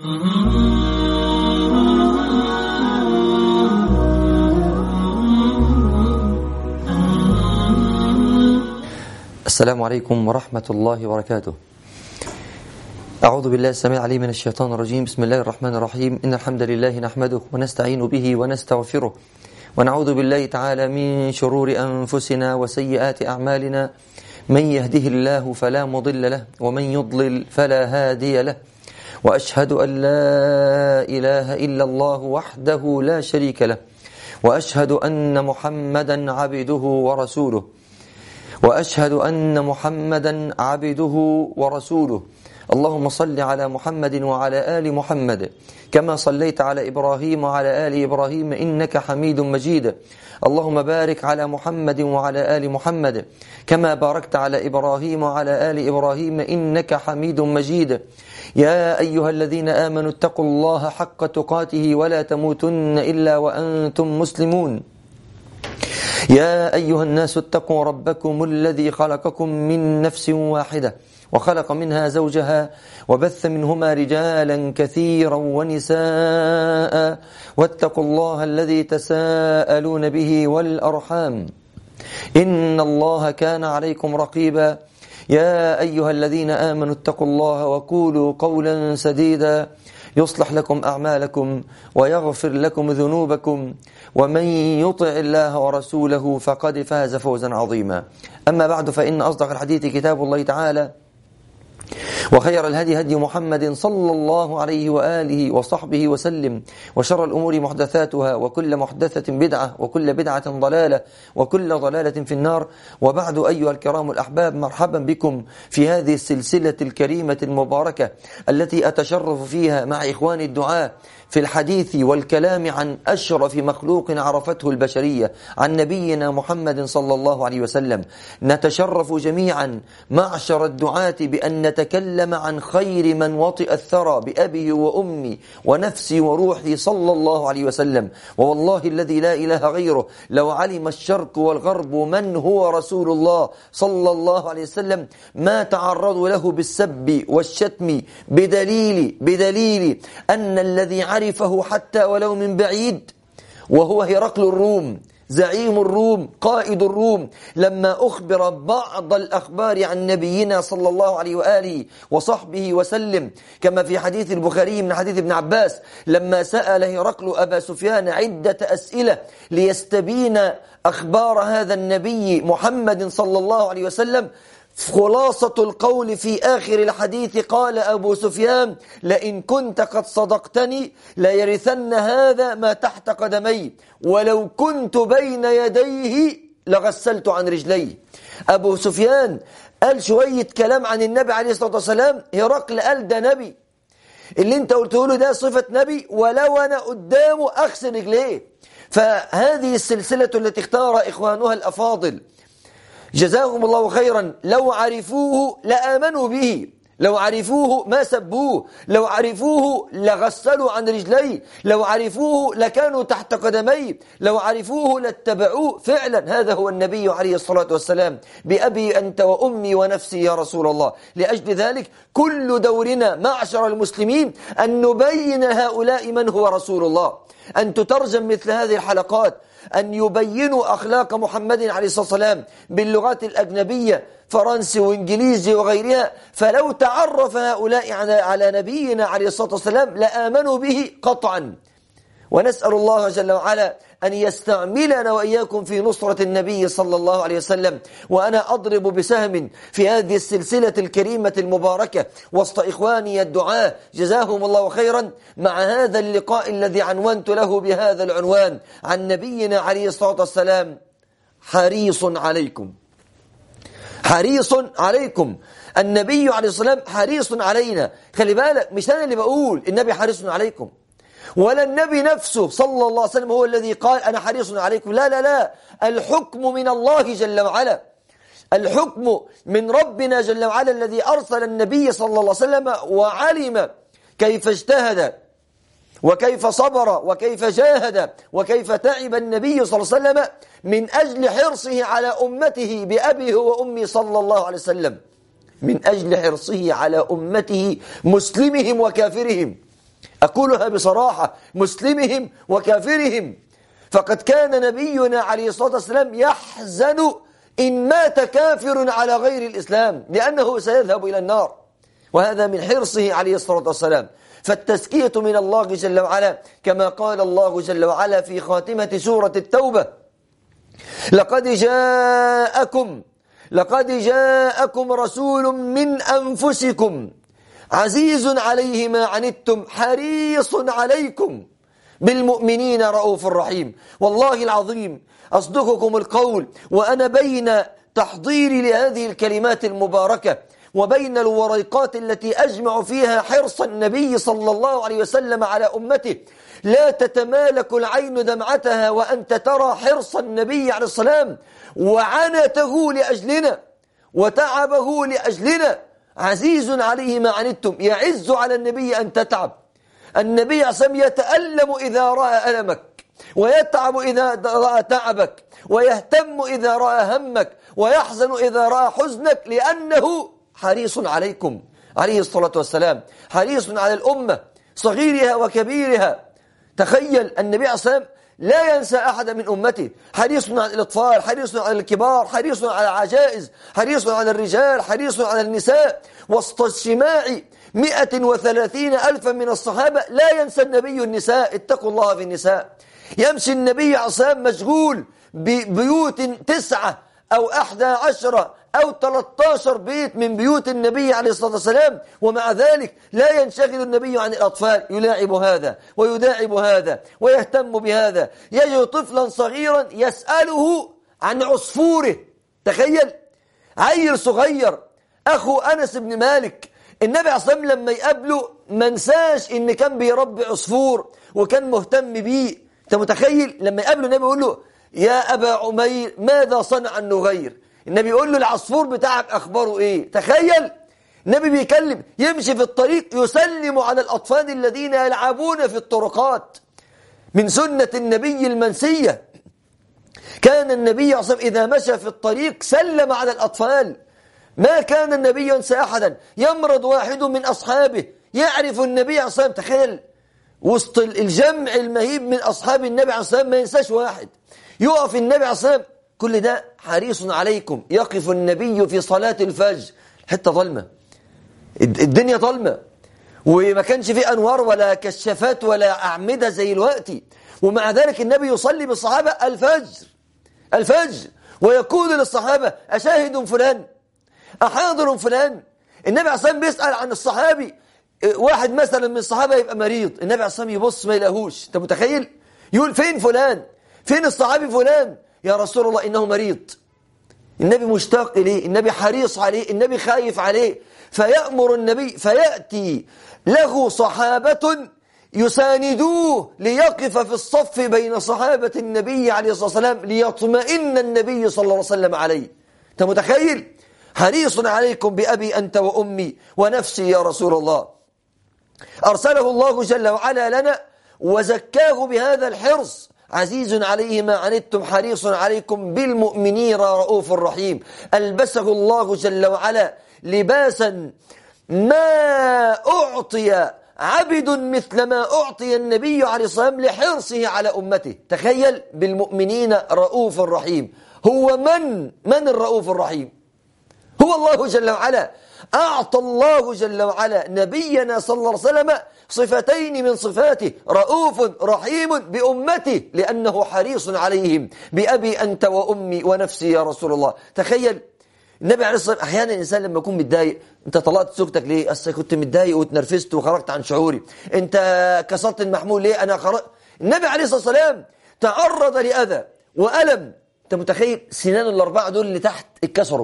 السلام عليكم ورحمة الله وبركاته أعوذ بالله السميع العليم من الشيطان الرجيم بسم الله الرحمن الرحيم إن الحمد لله نحمده ونستعين به ونستغفره ونعوذ بالله تعالى من شرور أنفسنا وسيئات أعمالنا من يهده الله فلا مضل له ومن يضلل فلا هادي له وأشهد أن لا إله إلا الله وحده لا شريك له وأشهد أن محمدا عبده ورسوله وأشهد أن محمدا عبده ورسوله اللهم صل على محمد وعلى آل محمد كما صليت على إبراهيم وعلى آل إبراهيم إنك حميد مجيد اللهم بارك على محمد وعلى آل محمد كما باركت على إبراهيم وعلى آل إبراهيم إنك حميد مجيد يا أيها الذين آمنوا اتقوا الله حق تقاته ولا تموتن إلا وأنتم مسلمون يا أيها الناس اتقوا ربكم الذي خلقكم من نفس واحدة وخلق منها زوجها وبث منهما رجالا كثيرا ونساء واتقوا الله الذي تساءلون به والأرحام إن الله كان عليكم رقيبا يا أيها الذين آمنوا اتقوا الله وقولوا قولا سديدا يصلح لكم أعمالكم ويغفر لكم ذنوبكم ومن يطع الله ورسوله فقد فاز فوزا عظيما أما بعد فإن أصدق الحديث كتاب الله تعالى وخير الهدي هدي محمد صلى الله عليه وآله وصحبه وسلم وشر الأمور محدثاتها وكل محدثة بدعة وكل بدعة ضلالة وكل ضلالة في النار وبعد أيها الكرام الأحباب مرحبا بكم في هذه السلسلة الكريمة المباركة التي أتشرف فيها مع إخواني الدعاء في الحديث والكلام عن أشرف مخلوق عرفته البشرية عن نبينا محمد صلى الله عليه وسلم نتشرف جميعا معشر الدعاة بأن نتكلم عن خير من وطئ الثرى بأبي وأمي ونفسي وروحي صلى الله عليه وسلم ووالله الذي لا إله غيره لو علم الشرق والغرب من هو رسول الله صلى الله عليه وسلم ما تعرضوا له بالسب والشتم بدليل بدليل أن الذي عرفه حتى ولو من بعيد وهو هرقل الروم زعيم الروم قائد الروم لما أخبر بعض الأخبار عن نبينا صلى الله عليه وآله وصحبه وسلم كما في حديث البخاري من حديث ابن عباس لما سأل هرقل أبا سفيان عدة أسئلة ليستبين أخبار هذا النبي محمد صلى الله عليه وسلم خلاصة القول في آخر الحديث قال أبو سفيان لئن كنت قد صدقتني ليرثن هذا ما تحت قدمي ولو كنت بين يديه لغسلت عن رجلي أبو سفيان قال شوية كلام عن النبي عليه الصلاة والسلام هرقل قال ده نبي اللي انت قلته له ده صفة نبي ولو أنا قدامه أغسل رجليه فهذه السلسلة التي اختار إخوانها الأفاضل جزاهم الله خيرا لو عرفوه لآمنوا به لو عرفوه ما سبوه لو عرفوه لغسلوا عن رجليه لو عرفوه لكانوا تحت قدميه لو عرفوه لاتبعوه فعلا هذا هو النبي عليه الصلاة والسلام بأبي أنت وأمي ونفسي يا رسول الله لأجل ذلك كل دورنا معشر المسلمين أن نبين هؤلاء من هو رسول الله أن تترجم مثل هذه الحلقات أن يبينوا أخلاق محمد عليه الصلاة والسلام باللغات الأجنبية فرنسي وإنجليزي وغيرها فلو تعرف هؤلاء على نبينا عليه الصلاة والسلام لآمنوا به قطعا ونسأل الله جل وعلا أن يستعملنا وإياكم في نصرة النبي صلى الله عليه وسلم وأنا أضرب بسهم في هذه السلسلة الكريمة المباركة وسط إخواني الدعاء جزاهم الله خيرا مع هذا اللقاء الذي عنونت له بهذا العنوان عن نبينا عليه الصلاة والسلام حريص عليكم حريص عليكم النبي عليه الصلاة والسلام حريص علينا خلي بالك مش أنا اللي بقول النبي حريص عليكم ولا النبي نفسه صلى الله عليه وسلم هو الذي قال أنا حريص عليكم لا لا لا الحكم من الله جل وعلا الحكم من ربنا جل وعلا الذي أرسل النبي صلى الله عليه وسلم وعلم كيف اجتهد وكيف صبر وكيف جاهد وكيف تعب النبي صلى الله عليه وسلم من أجل حرصه على أمته بأبيه وأمي صلى الله عليه وسلم من أجل حرصه على أمته مسلمهم وكافرهم أقولها بصراحة مسلمهم وكافرهم فقد كان نبينا عليه الصلاة والسلام يحزن إن مات كافر على غير الإسلام لأنه سيذهب إلى النار وهذا من حرصه عليه الصلاة والسلام فالتزكية من الله جل وعلا كما قال الله جل وعلا في خاتمة سورة التوبة لقد جاءكم لقد جاءكم رسول من أنفسكم عزيز عليه ما عنتم حريص عليكم بالمؤمنين رؤوف رحيم والله العظيم أصدقكم القول وأنا بين تحضيري لهذه الكلمات المباركة وبين الوريقات التي أجمع فيها حرص النبي صلى الله عليه وسلم على أمته لا تتمالك العين دمعتها وأنت ترى حرص النبي عليه السلام وعنته لأجلنا وتعبه لأجلنا عزيز عليه ما عنتم يعز على النبي أن تتعب النبي عليه يتألم إذا رأى ألمك ويتعب إذا رأى تعبك ويهتم إذا رأى همك ويحزن إذا رأى حزنك لأنه حريص عليكم عليه الصلاة والسلام حريص على الأمة صغيرها وكبيرها تخيل النبي عليه الصلاة والسلام لا ينسى أحدا من أمته حريص على الأطفال حريص على الكبار حريص على العجائز حريص على الرجال حريص على النساء وسط اجتماع مئة وثلاثين ألفا من الصحابة لا ينسى النبي النساء اتقوا الله في النساء يمشي النبي عصام مشغول ببيوت تسعة أو أحدى عشرة أو 13 بيت من بيوت النبي عليه الصلاة والسلام ومع ذلك لا ينشغل النبي عن الأطفال يلاعب هذا ويداعب هذا ويهتم بهذا يجد طفلا صغيرا يسأله عن عصفوره تخيل عيل صغير أخو أنس بن مالك النبي عليه الصلاة والسلام لما يقابله ما نساش إن كان بيربي عصفور وكان مهتم بيه أنت متخيل لما يقابله النبي يقول له يا أبا عمير ماذا صنع النغير النبي يقول له العصفور بتاعك أخباره إيه تخيل النبي بيكلم يمشي في الطريق يسلم على الأطفال الذين يلعبون في الطرقات من سنة النبي المنسية كان النبي صلى إذا مشى في الطريق سلم على الأطفال ما كان النبي ينسى أحدا يمرض واحد من أصحابه يعرف النبي عليه الصلاة تخيل وسط الجمع المهيب من أصحاب النبي عليه الصلاة ما ينساش واحد يقف النبي عليه الصلاة كل ده حريص عليكم يقف النبي في صلاة الفجر حتة ظلمة الدنيا ظلمة وما كانش فيه أنوار ولا كشافات ولا أعمدة زي الوقت ومع ذلك النبي يصلي بالصحابة الفجر الفجر ويقول للصحابة أشاهد فلان أحاضر فلان النبي عليه الصلاة بيسأل عن الصحابي واحد مثلا من الصحابة يبقى مريض النبي عليه الصلاة يبص ما يلاقوش أنت متخيل يقول فين فلان فين الصحابي فلان يا رسول الله إنه مريض النبي مشتاق إليه النبي حريص عليه النبي خايف عليه فيأمر النبي فيأتي له صحابة يساندوه ليقف في الصف بين صحابة النبي عليه الصلاة والسلام ليطمئن النبي صلى الله عليه وسلم عليه أنت متخيل حريص عليكم بأبي أنت وأمي ونفسي يا رسول الله أرسله الله جل وعلا لنا وزكاه بهذا الحرص عزيز عليه ما عنتم حريص عليكم بالمؤمنين رؤوف رحيم ألبسه الله جل وعلا لباسا ما أعطي عبد مثل ما أعطي النبي عليه الصلاة والسلام لحرصه على أمته تخيل بالمؤمنين رؤوف رحيم هو من من الرؤوف الرحيم هو الله جل وعلا أعطى الله جل وعلا نبينا صلى الله عليه وسلم صفتين من صفاته رؤوف رحيم بأمته لأنه حريص عليهم بأبي أنت وأمي ونفسي يا رسول الله تخيل النبي عليه الصلاة والسلام أحيانا الإنسان لما يكون متضايق أنت طلعت زوجتك ليه أصل كنت متضايق واتنرفزت وخرجت عن شعوري أنت كسرت المحمول ليه أنا خرجت النبي عليه الصلاة والسلام تعرض لأذى وألم أنت متخيل سنان الأربعة دول اللي تحت اتكسروا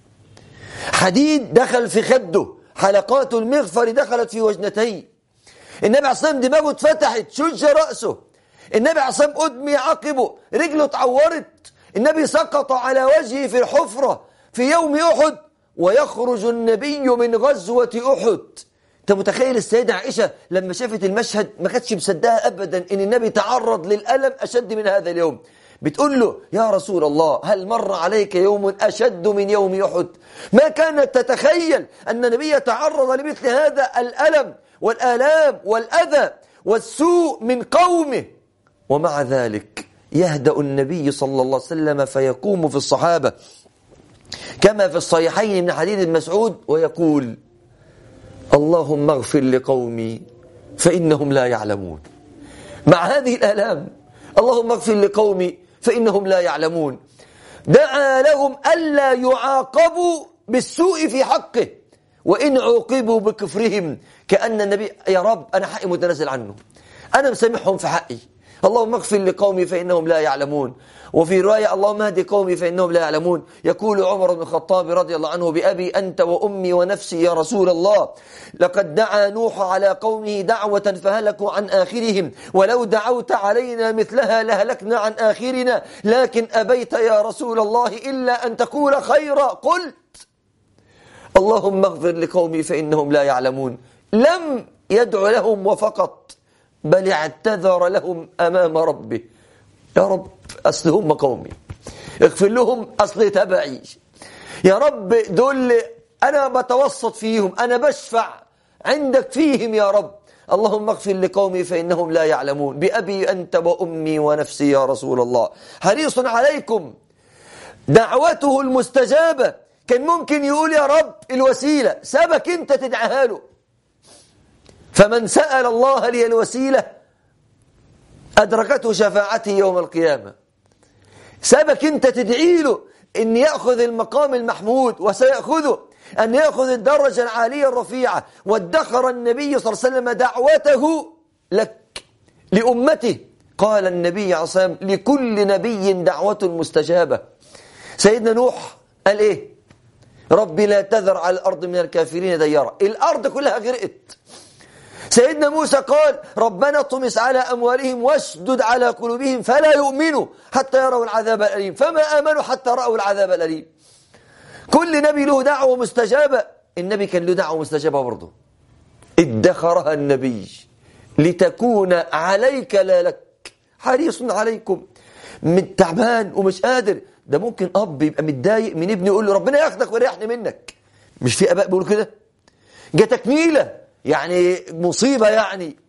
حديد دخل في خده حلقات المغفر دخلت في وجنتيه النبي عليه الصلاة دماغه اتفتحت شج رأسه النبي عليه الصلاة أدمي عقبه رجله اتعورت النبي سقط على وجهه في الحفرة في يوم أحد ويخرج النبي من غزوة أحد انت متخيل السيدة عائشة لما شافت المشهد ما كانتش مصدقه أبدا ان النبي تعرض للألم أشد من هذا اليوم بتقول له يا رسول الله هل مر عليك يوم أشد من يوم أحد ما كانت تتخيل أن النبي يتعرض لمثل هذا الألم والآلام والأذى والسوء من قومه ومع ذلك يهدأ النبي صلى الله عليه وسلم فيقوم في الصحابة كما في الصحيحين من حديث المسعود ويقول اللهم اغفر لقومي فإنهم لا يعلمون مع هذه الآلام اللهم اغفر لقومي فإنهم لا يعلمون دعا لهم ألا يعاقبوا بالسوء في حقه وإن عوقبوا بكفرهم كأن النبي يا رب أنا حقي متنازل عنه أنا مسامحهم في حقي اللهم اغفر لقومي فإنهم لا يعلمون وفي رواية اللهم اهد قومي فإنهم لا يعلمون يقول عمر بن الخطاب رضي الله عنه بأبي أنت وأمي ونفسي يا رسول الله لقد دعا نوح على قومه دعوة فهلكوا عن آخرهم ولو دعوت علينا مثلها لهلكنا عن آخرنا لكن أبيت يا رسول الله إلا أن تقول خيرا قلت اللهم اغفر لقومي فإنهم لا يعلمون لم يدع لهم وفقط بل اعتذر لهم أمام ربه يا رب أصل هم قومي اغفر لهم أصل تبعي يا رب دول أنا بتوسط فيهم أنا بشفع عندك فيهم يا رب اللهم اغفر لقومي فإنهم لا يعلمون بأبي أنت وأمي ونفسي يا رسول الله حريص عليكم دعوته المستجابة كان ممكن يقول يا رب الوسيلة سابك أنت تدعها له فمن سأل الله لي الوسيلة أدركته شفاعته يوم القيامة سابك أنت تدعي له أن يأخذ المقام المحمود وسيأخذه أن يأخذ الدرجة العالية الرفيعة وادخر النبي صلى الله عليه وسلم دعوته لك لأمته قال النبي عليه الصلاة والسلام لكل نبي دعوة مستجابة سيدنا نوح قال إيه ربي لا تذر على الأرض من الكافرين ديارا الأرض كلها غرقت سيدنا موسى قال ربنا اطمس على أموالهم واشدد على قلوبهم فلا يؤمنوا حتى يروا العذاب الأليم فما آمنوا حتى رأوا العذاب الأليم كل نبي له دعوة مستجابة النبي كان له دعوة مستجابة برضه ادخرها النبي لتكون عليك لا لك حريص عليكم من تعبان ومش قادر ده ممكن أب يبقى متضايق من ابنه يقول له ربنا ياخدك ويريحني منك مش في أباء بيقولوا كده جاتك نيلة يعني مصيبة يعني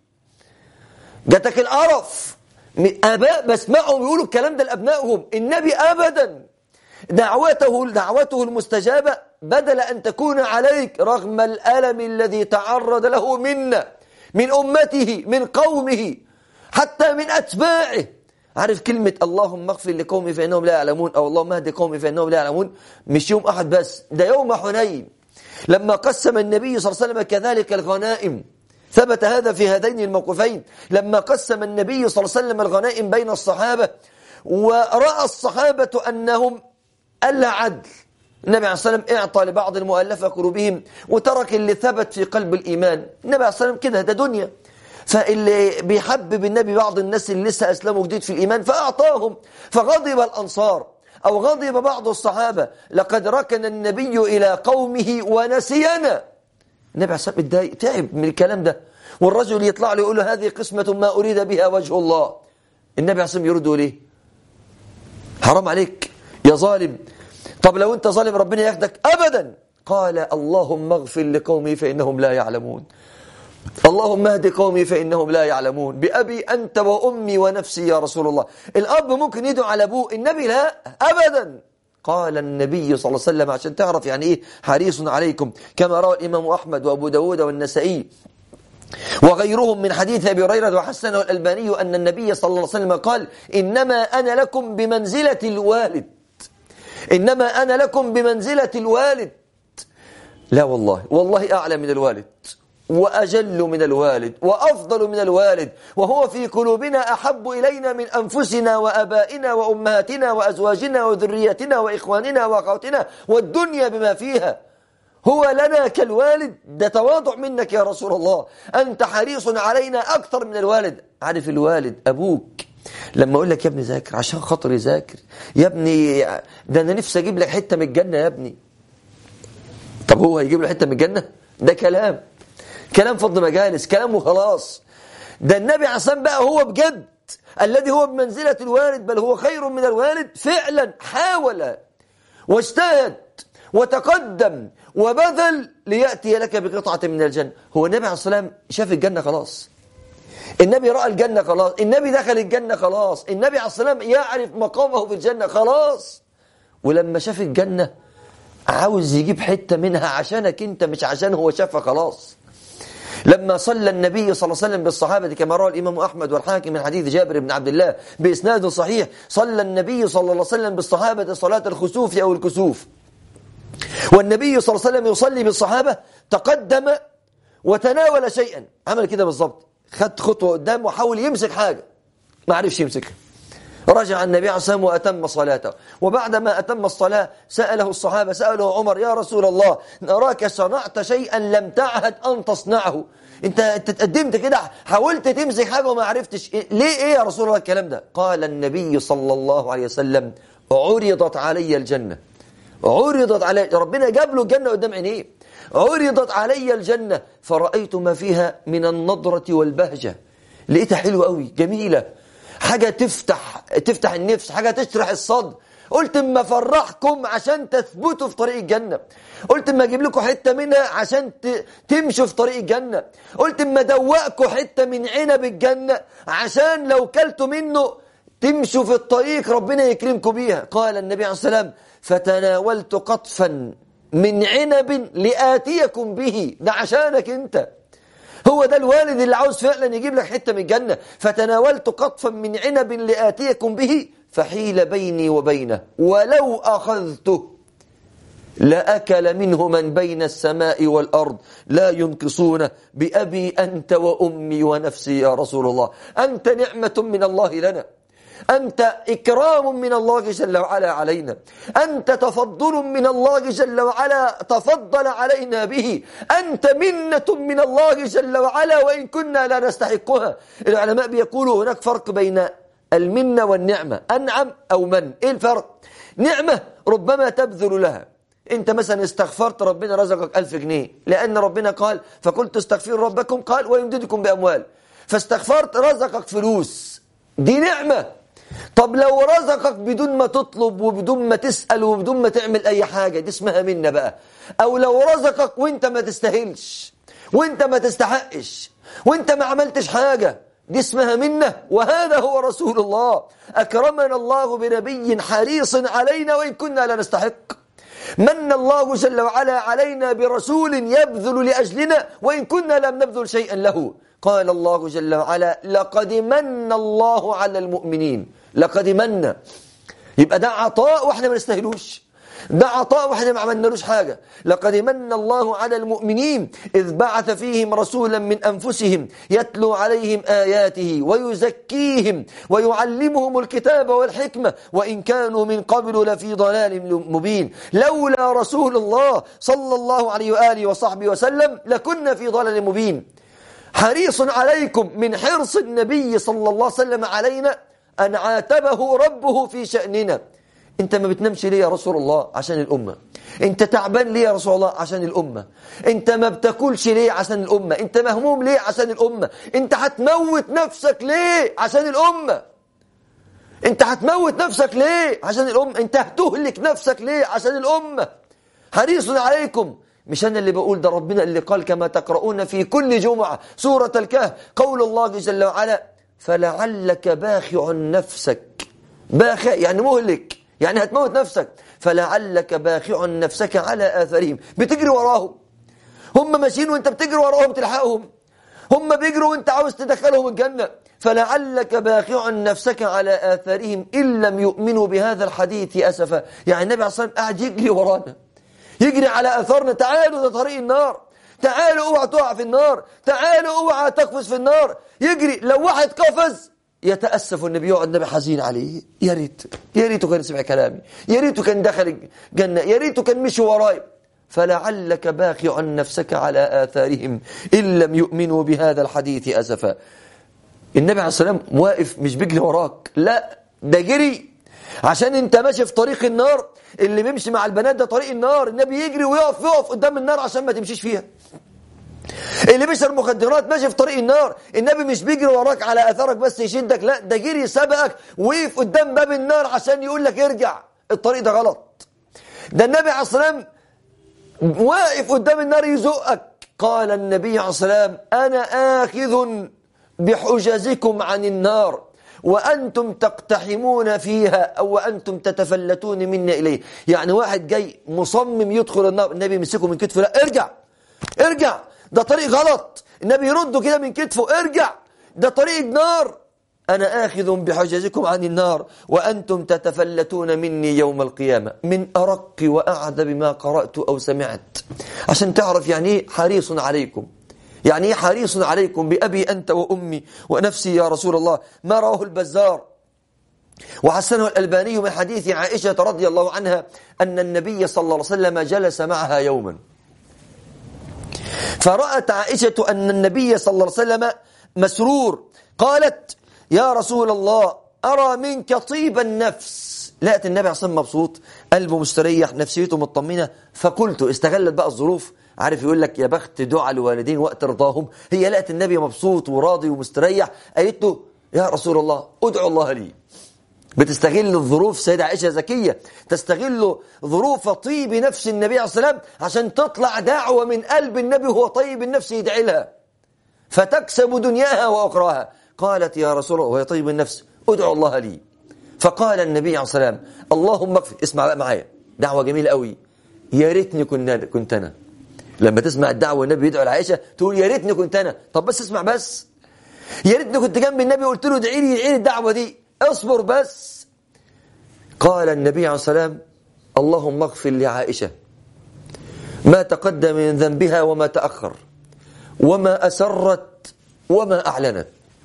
جاتك القرف آباء بسمعهم يقولوا الكلام ده لأبنائهم النبي أبدا دعوته دعوته المستجابة بدل أن تكون عليك رغم الألم الذي تعرض له منا من أمته من قومه حتى من أتباعه عارف كلمة اللهم اغفر لقومي فإنهم لا يعلمون أو اللهم اهد قومي فإنهم لا يعلمون مش يوم أحد بس ده يوم حنين لما قسم النبي صلى الله عليه وسلم كذلك الغنائم ثبت هذا في هذين الموقفين لما قسم النبي صلى الله عليه وسلم الغنائم بين الصحابة ورأى الصحابة أنهم ألا عدل النبي عليه الصلاة والسلام اعطى لبعض المؤلفة قلوبهم وترك اللي ثبت في قلب الإيمان النبي عليه الصلاة والسلام كده ده دنيا فاللي بيحبب النبي بعض الناس اللي لسه أسلموا جديد في الإيمان فأعطاهم فغضب الأنصار أو غضب بعض الصحابة لقد ركن النبي إلى قومه ونسينا النبي عليه الصلاة والسلام تعب من الكلام ده والرجل يطلع له يقول له هذه قسمة ما أريد بها وجه الله النبي عليه الصلاة والسلام يرده ليه حرام عليك يا ظالم طب لو أنت ظالم ربنا ياخدك أبدا قال اللهم اغفر لقومي فإنهم لا يعلمون اللهم اهد قومي فإنهم لا يعلمون بأبي أنت وأمي ونفسي يا رسول الله الأب ممكن يدعو على أبوه النبي لا أبدا قال النبي صلى الله عليه وسلم عشان تعرف يعني إيه حريص عليكم كما روى الإمام أحمد وأبو داود والنسائي وغيرهم من حديث أبي هريرة وحسنه الألباني أن النبي صلى الله عليه وسلم قال إنما أنا لكم بمنزلة الوالد إنما أنا لكم بمنزلة الوالد لا والله والله أعلى من الوالد وأجل من الوالد وأفضل من الوالد وهو في قلوبنا أحب إلينا من أنفسنا وأبائنا وأمهاتنا وأزواجنا وذريتنا وإخواننا وأخواتنا والدنيا بما فيها هو لنا كالوالد ده تواضع منك يا رسول الله أنت حريص علينا أكثر من الوالد عارف الوالد أبوك لما أقول لك يا ابني ذاكر عشان خاطري ذاكر يا ابني ده أنا نفسي أجيب لك حتة من الجنة يا ابني طب هو هيجيب له حتة من الجنة ده كلام كلام فضل مجالس كلام وخلاص ده النبي عصام بقى هو بجد الذي هو بمنزلة الوالد بل هو خير من الوالد فعلا حاول واجتهد وتقدم وبذل ليأتي لك بقطعة من الجنة هو النبي عليه الصلاة والسلام شاف الجنة خلاص النبي رأى الجنة خلاص النبي دخل الجنة خلاص النبي عليه الصلاة والسلام يعرف مقامه في الجنة خلاص ولما شاف الجنة عاوز يجيب حتة منها عشانك انت مش عشان هو شافها خلاص لما صلى النبي صلى الله عليه وسلم بالصحابة كما روى الإمام أحمد والحاكم من حديث جابر بن عبد الله بإسناد صحيح صلى النبي صلى الله عليه وسلم بالصحابة صلاة الخسوف أو الكسوف والنبي صلى الله عليه وسلم يصلي بالصحابة تقدم وتناول شيئا عمل كده بالضبط خد خطوة قدام وحاول يمسك حاجة ما عرفش يمسكها رجع النبي عليه الصلاة وأتم صلاته وبعدما أتم الصلاة سأله الصحابة سأله عمر يا رسول الله نراك صنعت شيئا لم تعهد أن تصنعه انت انت تقدمت كده حاولت تمسك حاجة وما عرفتش إيه؟ ليه ايه يا رسول الله الكلام ده قال النبي صلى الله عليه وسلم عرضت علي الجنة عرضت علي ربنا جاب له الجنة قدام عينيه عرضت علي الجنة فرأيت ما فيها من النضرة والبهجة لقيتها حلوة قوي جميلة حاجة تفتح تفتح النفس حاجة تشرح الصدر قلت اما افرحكم عشان تثبتوا في طريق الجنة قلت اما اجيب لكم حتة منها عشان تمشوا في طريق الجنة قلت اما ادوقكم حتة من عنب الجنة عشان لو كلتوا منه تمشوا في الطريق ربنا يكرمكم بيها قال النبي عليه الصلاة والسلام فتناولت قطفا من عنب لآتيكم به ده عشانك انت هو ده الوالد اللي عاوز فعلا يجيب لك حتة من الجنة فتناولت قطفا من عنب لآتيكم به فحيل بيني وبينه ولو أخذته لأكل منه من بين السماء والأرض لا ينقصون بأبي أنت وأمي ونفسي يا رسول الله أنت نعمة من الله لنا أنت إكرام من الله جل وعلا علينا أنت تفضل من الله جل وعلا تفضل علينا به أنت منة من الله جل وعلا وإن كنا لا نستحقها العلماء بيقولوا هناك فرق بين المنة والنعمة أنعم أو من إيه الفرق نعمة ربما تبذل لها انت مثلا استغفرت ربنا رزقك ألف جنيه لأن ربنا قال فقلت استغفروا ربكم قال ويمددكم بأموال فاستغفرت رزقك فلوس دي نعمة طب لو رزقك بدون ما تطلب وبدون ما تسأل وبدون ما تعمل أي حاجة دي اسمها منة بقى أو لو رزقك وانت ما تستاهلش وانت ما تستحقش وانت ما عملتش حاجة دي اسمها منة وهذا هو رسول الله أكرمنا الله بنبي حريص علينا وإن كنا لا نستحق من الله جل وعلا علينا برسول يبذل لأجلنا وإن كنا لم نبذل شيئا له قال الله جل وعلا لقد من الله على المؤمنين لقد من يبقى ده عطاء واحنا ما نستاهلوش ده عطاء واحنا ما عملنالوش حاجة لقد من الله على المؤمنين إذ بعث فيهم رسولا من أنفسهم يتلو عليهم آياته ويزكيهم ويعلمهم الكتاب والحكمة وإن كانوا من قبل لفي ضلال مبين لولا رسول الله صلى الله عليه وآله وصحبه وسلم لكنا في ضلال مبين حريص عليكم من حرص النبي صلى الله عليه وسلم علينا أن عاتبه ربه في شأننا انت ما بتنامش ليه يا رسول الله عشان الأمة انت تعبان ليه يا رسول الله عشان الأمة انت ما بتاكلش ليه عشان الأمة انت مهموم ليه عشان الأمة انت هتموت نفسك ليه عشان الأمة انت هتموت نفسك ليه عشان الأمة انت هتهلك نفسك ليه عشان الأمة حريص عليكم مش أنا اللي بقول ده ربنا اللي قال كما تقرؤون في كل جمعة سورة الكهف قول الله جل وعلا فلعلك باخع نفسك باخع يعني مهلك يعني هتموت نفسك فلعلك باخع نفسك على آثارهم بتجري وراهم هم ماشيين وانت بتجري وراهم تلحقهم هم بيجروا وانت عاوز تدخلهم الجنة فلعلك باخع نفسك على آثارهم إن لم يؤمنوا بهذا الحديث أسفا يعني النبي عليه الصلاة والسلام قاعد يجري ورانا يجري على أثارنا تعالوا ده طريق النار تعالوا اوعى تقع في النار تعالوا اوعى تقفز في النار يجري لو واحد قفز يتأسف النبي يقعد النبي حزين عليه يا ريت يا ريته كان سمع كلامي يا ريته كان دخل الجنة يا ريته كان مشي وراي فلعلك باخع نفسك على آثارهم إن لم يؤمنوا بهذا الحديث أسفا النبي عليه الصلاة والسلام واقف مش بيجري وراك لا ده جري عشان انت ماشي في طريق النار اللي بيمشي مع البنات ده طريق النار النبي يجري ويقف يقف قدام النار عشان ما تمشيش فيها اللي بيشرب مخدرات ماشي في طريق النار النبي مش بيجري وراك على اثارك بس يشدك لا ده جري سبقك وقف قدام باب النار عشان يقول لك ارجع الطريق ده غلط ده النبي عليه الصلاه والسلام واقف قدام النار يزقك قال النبي عليه السلام أنا آخذ بحجزكم عن النار وأنتم تقتحمون فيها أو وأنتم تتفلتون مني إليه يعني واحد جاي مصمم يدخل النار النبي يمسكه من كتفه لا ارجع ارجع ده طريق غلط النبي يرده كده من كتفه ارجع ده طريق نار أنا آخذ بحجزكم عن النار وأنتم تتفلتون مني يوم القيامة من أرق وأعذب ما قرأت أو سمعت عشان تعرف يعني إيه حريص عليكم يعني إيه حريص عليكم بأبي أنت وأمي ونفسي يا رسول الله ما رواه البزار وحسنه الألباني من حديث عائشة رضي الله عنها أن النبي صلى الله عليه وسلم جلس معها يوما فرأت عائشة أن النبي صلى الله عليه وسلم مسرور قالت يا رسول الله أرى منك طيب النفس لقت النبي عصام مبسوط قلبه مستريح نفسيته مطمنة فقلت استغلت بقى الظروف عارف يقول لك يا بخت دعاء الوالدين وقت رضاهم هي لقت النبي مبسوط وراضي ومستريح قالت له يا رسول الله ادعو الله لي بتستغل الظروف سيدة عائشة ذكية تستغل ظروف طيب نفس النبي عليه الصلاة والسلام عشان تطلع دعوة من قلب النبي وهو طيب النفس يدعي لها فتكسب دنياها وأخراها قالت يا رسول الله وهي طيب النفس ادعو الله لي فقال النبي عليه الصلاة والسلام اللهم اغفر اسمع بقى معايا دعوة جميلة قوي يا ريتني كنت كنت أنا لما تسمع الدعوة النبي يدعو لعائشة تقول يا ريتني كنت أنا طب بس اسمع بس يا ريتني كنت جنب النبي قلت له ادعي لي ادعي لي الدعوة دي اصبر بس قال النبي عليه الصلاة والسلام اللهم اغفر لعائشة ما تقدم من ذنبها وما تأخر وما أسرت وما أعلنت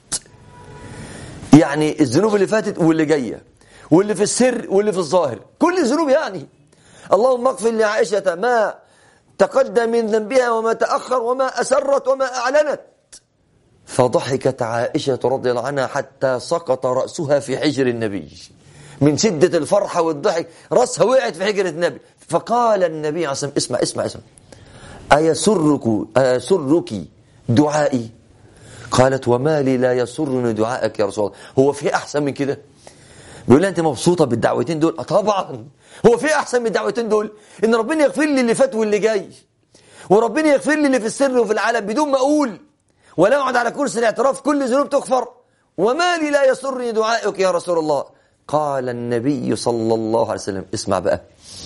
يعني الذنوب اللي فاتت واللي جاية واللي في السر واللي في الظاهر كل الذنوب يعني اللهم اغفر لعائشة ما تقدم من ذنبها وما تأخر وما أسرت وما أعلنت فضحكت عائشة رضي الله عنها حتى سقط رأسها في حجر النبي من شدة الفرحة والضحك رأسها وقعت في حجر النبي فقال النبي عليه الصلاة اسمع اسمع اسمع أيسرك أيسرك دعائي قالت وما لي لا يسرني دعائك يا رسول الله هو في أحسن من كده بيقول لها أنت مبسوطة بالدعوتين دول طبعا هو في أحسن من الدعوتين دول إن ربنا يغفر لي اللي فات واللي جاي وربنا يغفر لي اللي في السر وفي العالم بدون ما أقول ولا أقعد على كرسي الاعتراف كل ذنوب تغفر وما لي لا يسرني دعائك يا رسول الله قال النبي صلى الله عليه وسلم اسمع بقى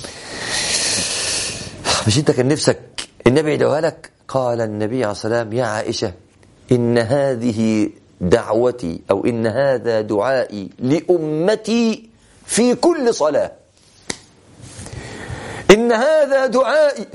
مش انت كان نفسك النبي يدعوها لك قال النبي عليه الصلاة والسلام يا عائشة إن هذه دعوتي أو إن هذا دعائي لأمتي في كل صلاة إن هذا دعائي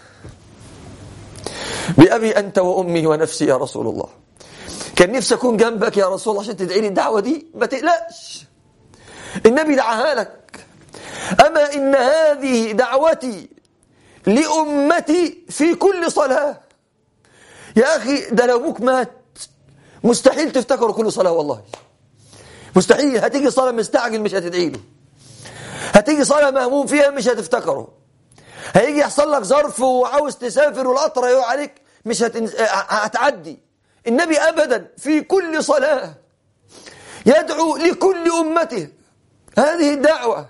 بأبي أنت وأمي ونفسي يا رسول الله كان نفسي أكون جنبك يا رسول الله عشان تدعي لي الدعوة دي ما تقلقش النبي دعاها لك أما إن هذه دعوتي لأمتي في كل صلاة يا أخي ده لو أبوك مات مستحيل تفتكره كل صلاة والله مستحيل هتيجي صلاة مستعجل مش هتدعي له هتيجي صلاة مهموم فيها مش هتفتكره هيجي يحصل لك ظرف وعاوز تسافر والقطر يقع عليك مش هتنز... هتعدي النبي أبدا في كل صلاة يدعو لكل أمته هذه الدعوة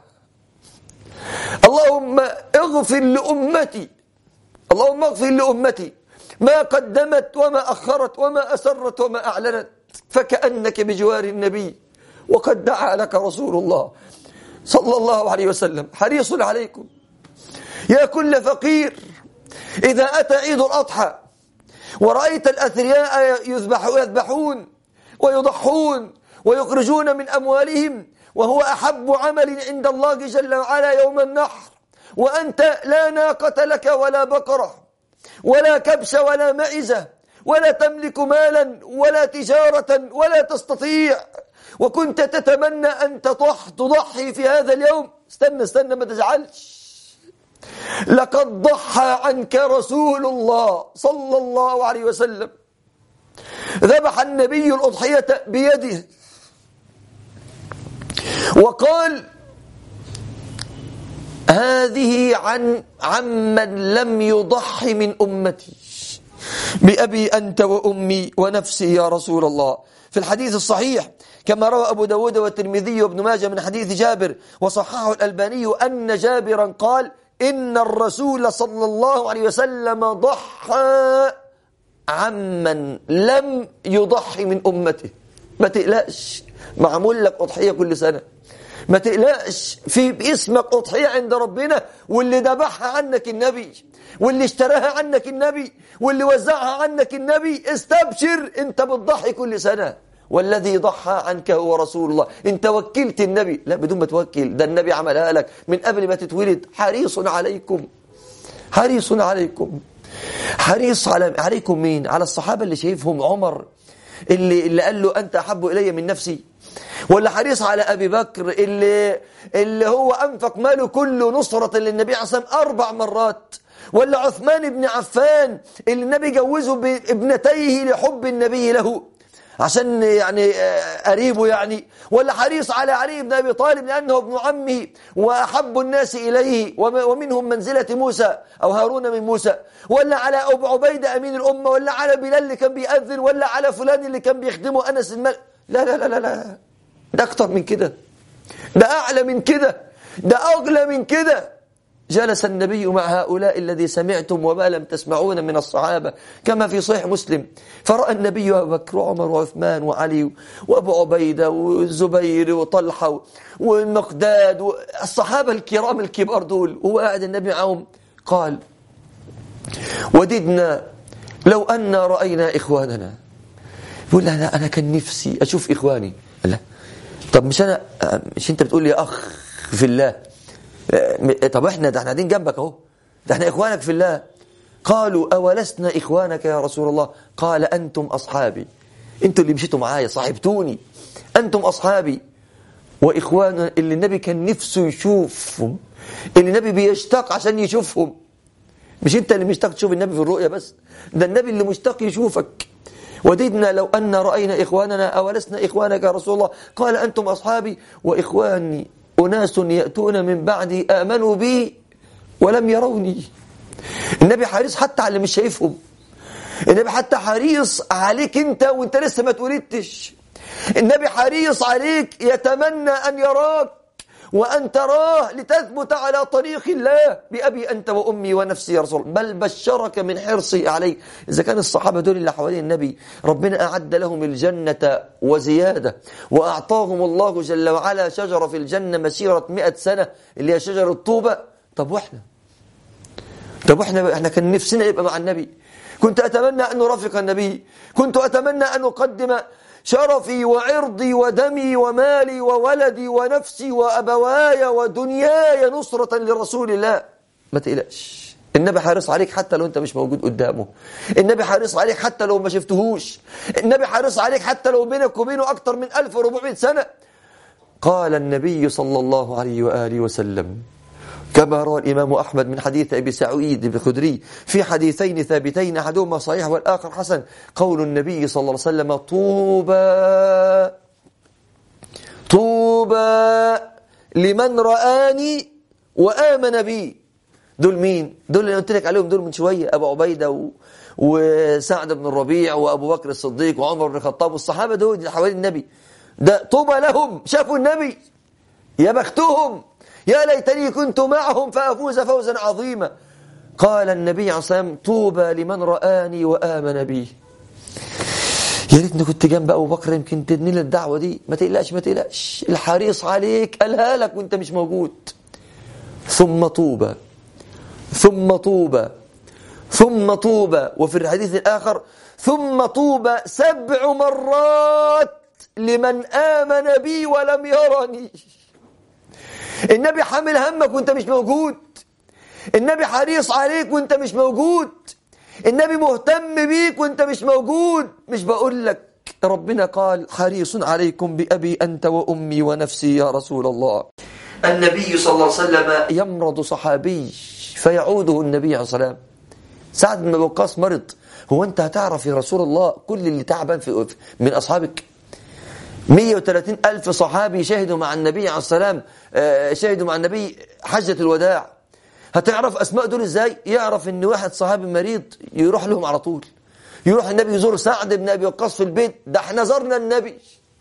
اللهم اغفر لأمتي اللهم اغفر لأمتي ما قدمت وما أخرت وما أسرت وما أعلنت فكأنك بجوار النبي وقد دعا لك رسول الله صلى الله عليه وسلم حريص عليكم يا كل فقير إذا أتى عيد الأضحى ورأيت الأثرياء يذبح يذبحون ويضحون ويخرجون من أموالهم وهو أحب عمل عند الله جل وعلا يوم النحر وأنت لا ناقة لك ولا بقرة ولا كبش ولا معزة ولا تملك مالا ولا تجارة ولا تستطيع وكنت تتمنى أن تضح تضحي في هذا اليوم استنى استنى ما تزعلش لقد ضحى عنك رسول الله صلى الله عليه وسلم ذبح النبي الأضحية بيده وقال هذه عن عمن لم يضحي من أمتي بأبي أنت وأمي ونفسي يا رسول الله في الحديث الصحيح كما روى أبو داود والترمذي وابن ماجه من حديث جابر وصححه الألباني أن جابرا قال إن الرسول صلى الله عليه وسلم ضحى عمن لم يضحي من أمته ما تقلقش معمول لك أضحية كل سنة ما تقلقش في باسمك أضحية عند ربنا واللي ذبحها عنك النبي واللي اشتراها عنك النبي واللي وزعها عنك النبي استبشر انت بتضحي كل سنة والذي ضحى عنك هو رسول الله انت وكلت النبي لا بدون ما توكل ده النبي عملها لك من قبل ما تتولد حريص عليكم حريص عليكم حريص على عليكم مين على الصحابة اللي شايفهم عمر اللي, اللي قال له أنت أحب إلي من نفسي ولا حريص على أبي بكر اللي, اللي هو أنفق ماله كله نصرة للنبي عليه الصلاة والسلام أربع مرات ولا عثمان بن عفان اللي النبي جوزه بابنتيه لحب النبي له عشان يعني قريبه يعني ولا حريص على علي بن أبي طالب لأنه ابن عمه وأحب الناس إليه ومنهم منزلة موسى أو هارون من موسى ولا على أبو عبيدة أمين الأمة ولا على بلال اللي كان بيأذن ولا على فلان اللي كان بيخدمه أنس الملك لا لا لا لا لا ده أكتر من كده ده أعلى من كده ده أغلى من كده جلس النبي مع هؤلاء الذي سمعتم وما لم تسمعون من الصحابة كما في صحيح مسلم فرأى النبي أبو بكر وعمر وعثمان وعلي وأبو عبيدة والزبير وطلحة والمقداد الصحابة الكرام الكبار دول وهو قاعد النبي معهم قال وددنا لو أن رأينا إخواننا يقول لا أنا كان نفسي أشوف إخواني لا طب مش أنا مش أنت بتقول لي أخ في الله طب احنا ده احنا قاعدين جنبك اهو ده احنا اخوانك في الله قالوا اولسنا اخوانك يا رسول الله قال انتم اصحابي انتوا اللي مشيتوا معايا صاحبتوني انتم اصحابي واخوان اللي النبي كان نفسه يشوفهم اللي النبي بيشتاق عشان يشوفهم مش انت اللي مشتاق تشوف النبي في الرؤيا بس ده النبي اللي مشتاق يشوفك وددنا لو أن رأينا إخواننا أولسنا إخوانك يا رسول الله قال أنتم أصحابي وإخواني أناس يأتون من بعدي آمنوا بي ولم يروني النبي حريص حتى على اللي مش شايفهم النبي حتى حريص عليك انت وانت لسه ما اتولدتش النبي حريص عليك يتمنى أن يراك وأن تراه لتثبت على طريق الله بأبي أنت وأمي ونفسي يا رسول بل بشرك من حرصه عليك إذا كان الصحابة دول اللي حوالين النبي ربنا أعد لهم الجنة وزيادة وأعطاهم الله جل وعلا شجرة في الجنة مسيرة مئة سنة اللي هي شجرة طوبة طب وإحنا طب وإحنا إحنا كان نفسنا يبقى مع النبي كنت أتمنى أن نرافق النبي كنت أتمنى أن أقدم شرفي وعرضي ودمي ومالي وولدي ونفسي وأبواي ودنياي نصرة لرسول الله ما تقلقش النبي حارس عليك حتى لو انت مش موجود قدامه النبي حارس عليك حتى لو ما شفتهوش النبي حارس عليك حتى لو بينك وبينه أكثر من 1400 سنة قال النبي صلى الله عليه وآله وسلم كما روى الإمام أحمد من حديث أبي سعيد بن خدري في حديثين ثابتين أحدهما صحيح والآخر حسن قول النبي صلى الله عليه وسلم طوبى طوبى لمن رآني وآمن بي دول مين؟ دول اللي قلت لك عليهم دول من شوية أبو عبيدة و... وسعد بن الربيع وأبو بكر الصديق وعمر بن الخطاب والصحابة دول اللي حوالين النبي ده طوبى لهم شافوا النبي يا بختهم يا ليتني كنت معهم فأفوز فوزا عظيما قال النبي عليه الصلاة والسلام طوبى لمن رآني وآمن بي يا ريتني كنت جنب أبو بكر يمكن تدني لي الدعوة دي ما تقلقش ما تقلقش الحريص عليك قالها لك وانت مش موجود ثم طوبى ثم طوبى ثم طوبى وفي الحديث الآخر ثم طوبى سبع مرات لمن آمن بي ولم يرني النبي حامل همك وانت مش موجود النبي حريص عليك وانت مش موجود النبي مهتم بيك وانت مش موجود مش بقول لك ربنا قال حريص عليكم بأبي أنت وأمي ونفسي يا رسول الله النبي صلى الله عليه وسلم يمرض صحابي فيعوده النبي عليه الصلاة والسلام سعد بن وقاص مرض هو انت هتعرف يا رسول الله كل اللي تعبان في من أصحابك 130 ألف صحابي شهدوا مع النبي عليه السلام شهدوا مع النبي حجة الوداع هتعرف أسماء دول إزاي يعرف إن واحد صحابي مريض يروح لهم على طول يروح النبي يزور سعد بن أبي وقاص في البيت ده احنا زرنا النبي